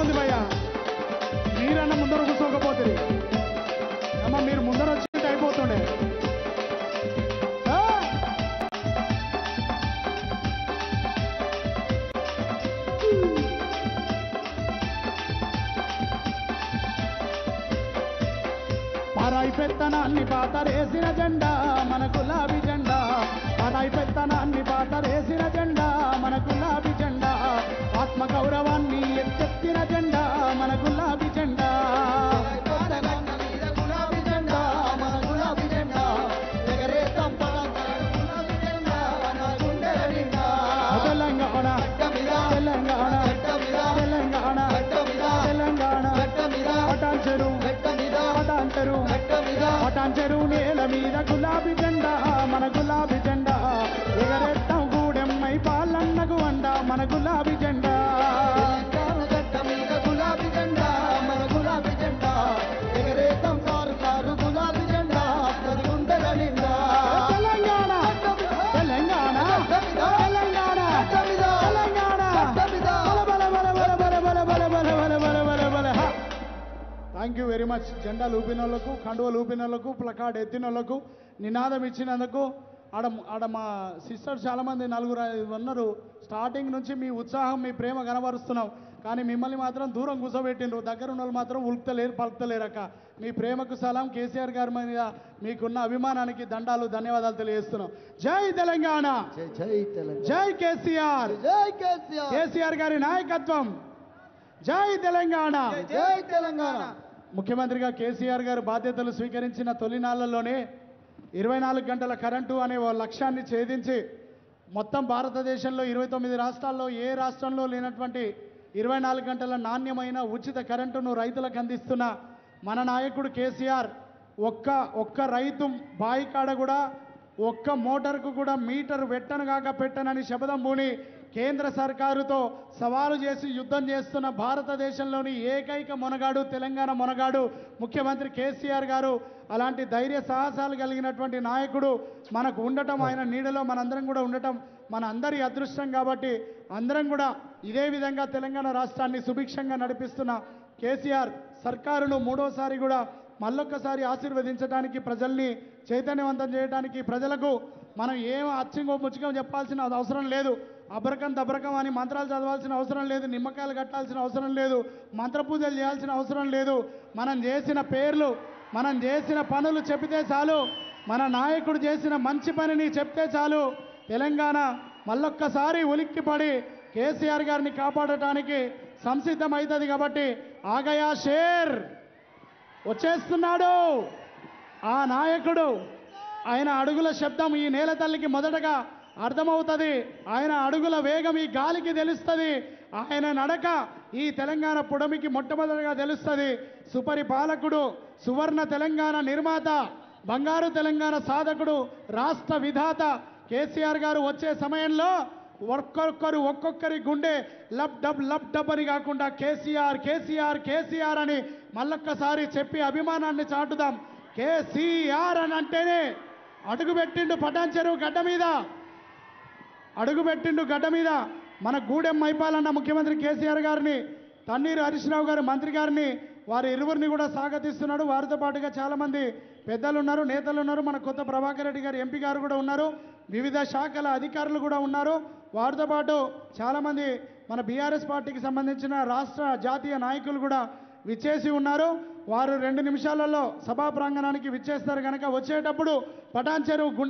బాగుంది భయ్యా మీరన్న ముందర కూర్చోకపోతుంది అమ్మ మీరు ముందర వచ్చినట్టు అయిపోతుండే ఆ! పరాయి పెత్తనాన్ని పాతరేసిన జెండా మన గులాబీ జెండా పరాయి పెత్తనాన్ని పాతరేసిన జెండా మన గులాబీ జెండా ఆత్మ గౌరవాన్ని ఎత్తెత్తిన జెండా మన గులాబీ జెండా గులాబీ జెండా మన గులాబీ జెండా ఎగరేస్తాం పతాకాలు గులాబీ జెండా మన గుండెల నిండా తెలంగాణ గడ్డ మీద తెలంగాణ గడ్డ మీద తెలంగాణ గడ్డ మీద తెలంగాణ గడ్డ మీద పటాన్ చెరువు గడ్డ మీద పటాన్ చెరువు గడ్డ మీద పటాన్ చెరువు నేల మీద గులాబీ జెండా మన గులాబీ జెండా ఎగరెత్తాం గూడెమ్మై పాలన్నకు అండ మన గులాబీ జెండా తెలంగాణ గడ్డ మీద గులాబీ జెండా మన గులాబీ జెండా ఎగరేస్తాం కారు కారు గులాబీ జెండా ప్రతి గుండెల నిండా తెలంగాణ తెలంగాణ తెలంగాణ తెలంగాణ బల బల బల బల బల బల బల బల బల బల బల బల థ్యాంక్ యూ వెరీ మచ్ జెండా లూపిన వాళ్ళకు కండువ లూపిన వాళ్ళకు ప్లకార్డ్ ఎత్తిన వాళ్ళకు నినాదం ఇచ్చినందుకు ఆడ ఆడ మా సిస్టర్ చాలా మంది నలుగురు ఐదు ఉన్నారు స్టార్టింగ్ నుంచి మీ ఉత్సాహం మీ ప్రేమ కనబరుస్తున్నాం కానీ మిమ్మల్ని మాత్రం దూరం కూర్చోబెట్టిండ్రు దగ్గర ఉన్న వాళ్ళు మాత్రం ఉలుకుతలేరు పలుకుతలేరక్క మీ ప్రేమకు సలాం కేసీఆర్ గారి మీద మీకున్న అభిమానానికి దండాలు ధన్యవాదాలు తెలియజేస్తున్నాం జై తెలంగాణ జై జై తెలంగాణ జై కేసీఆర్ జై కేసీఆర్ కేసీఆర్ గారి నాయకత్వం జై తెలంగాణ జై తెలంగాణ ముఖ్యమంత్రిగా కేసీఆర్ గారు బాధ్యతలు స్వీకరించిన తొలినాళ్లలోనే ఇరవై నాలుగు గంటల కరెంటు అనే ఓ లక్ష్యాన్ని ఛేదించి మొత్తం భారతదేశంలో ఇరవై తొమ్మిది రాష్ట్రాల్లో ఏ రాష్ట్రంలో లేనటువంటి ఇరవై నాలుగు గంటల నాణ్యమైన ఉచిత కరెంటును రైతులకు అందిస్తున్న మన నాయకుడు కేసీఆర్ ఒక్క ఒక్క రైతు బాయి కాడ కూడా ఒక్క మోటార్కు కూడా మీటర్ పెట్టను కాక పెట్టనని శపథం పూని కేంద్ర సర్కారుతో సవాలు చేసి యుద్ధం చేస్తున్న భారతదేశంలోని ఏకైక మొనగాడు తెలంగాణ మొనగాడు ముఖ్యమంత్రి కేసీఆర్ గారు అలాంటి ధైర్య సాహసాలు కలిగినటువంటి నాయకుడు మనకు ఉండటం ఆయన నీడలో మనందరం కూడా ఉండటం మన అందరి అదృష్టం కాబట్టి అందరం కూడా ఇదే విధంగా తెలంగాణ రాష్ట్రాన్ని సుభిక్షంగా నడిపిస్తున్న కేసీఆర్ సర్కారును మూడోసారి కూడా మళ్ళొక్కసారి ఆశీర్వదించడానికి ప్రజల్ని చైతన్యవంతం చేయడానికి ప్రజలకు మనం ఏం అచ్చింగో ముచ్చుకో చెప్పాల్సిన అవసరం లేదు అబ్రకం దబ్రకం అని మంత్రాలు చదవాల్సిన అవసరం లేదు నిమ్మకాయలు కట్టాల్సిన అవసరం లేదు మంత్రపూజలు చేయాల్సిన అవసరం లేదు మనం చేసిన పేర్లు మనం చేసిన పనులు చెబితే చాలు మన నాయకుడు చేసిన మంచి పనిని చెప్తే చాలు తెలంగాణ మళ్ళొక్కసారి ఉలిక్కిపడి కేసీఆర్ గారిని కాపాడటానికి సంసిద్ధమవుతుంది కాబట్టి ఆగయా షేర్ వచ్చేస్తున్నాడు ఆ నాయకుడు ఆయన అడుగుల శబ్దం ఈ నేల తల్లికి మొదటగా అర్థమవుతుంది ఆయన అడుగుల వేగం ఈ గాలికి తెలుస్తుంది ఆయన నడక ఈ తెలంగాణ పుడమికి మొట్టమొదటిగా తెలుస్తుంది సుపరిపాలకుడు సువర్ణ తెలంగాణ నిర్మాత బంగారు తెలంగాణ సాధకుడు రాష్ట్ర విధాత కేసీఆర్ గారు వచ్చే సమయంలో ఒక్కొక్కరు ఒక్కొక్కరి గుండె లబ్ డబ్ లబ్ డబ్ అని కాకుండా కేసీఆర్ కేసీఆర్ కేసీఆర్ అని మళ్ళొక్కసారి చెప్పి అభిమానాన్ని చాటుదాం కేసీఆర్ అని అంటేనే అడుగుపెట్టిండు పటాన్ చెరువు గడ్డ మీద అడుగుపెట్టిండు గడ్డ మీద మన గూడెం మైపాలన్న ముఖ్యమంత్రి కేసీఆర్ గారిని తన్నీరు హరీశ్రావు గారు మంత్రి గారిని వారి ఇరువురిని కూడా స్వాగతిస్తున్నాడు వారితో పాటుగా చాలామంది పెద్దలు ఉన్నారు నేతలు ఉన్నారు మన కొత్త ప్రభాకర్ రెడ్డి గారు ఎంపీ గారు కూడా ఉన్నారు వివిధ శాఖల అధికారులు కూడా ఉన్నారు వారితో పాటు చాలామంది మన బీఆర్ఎస్ పార్టీకి సంబంధించిన రాష్ట్ర జాతీయ నాయకులు కూడా విచ్చేసి ఉన్నారు వారు రెండు నిమిషాలలో సభా ప్రాంగణానికి విచ్చేస్తారు కనుక వచ్చేటప్పుడు పటాన్ చెరువు గుండె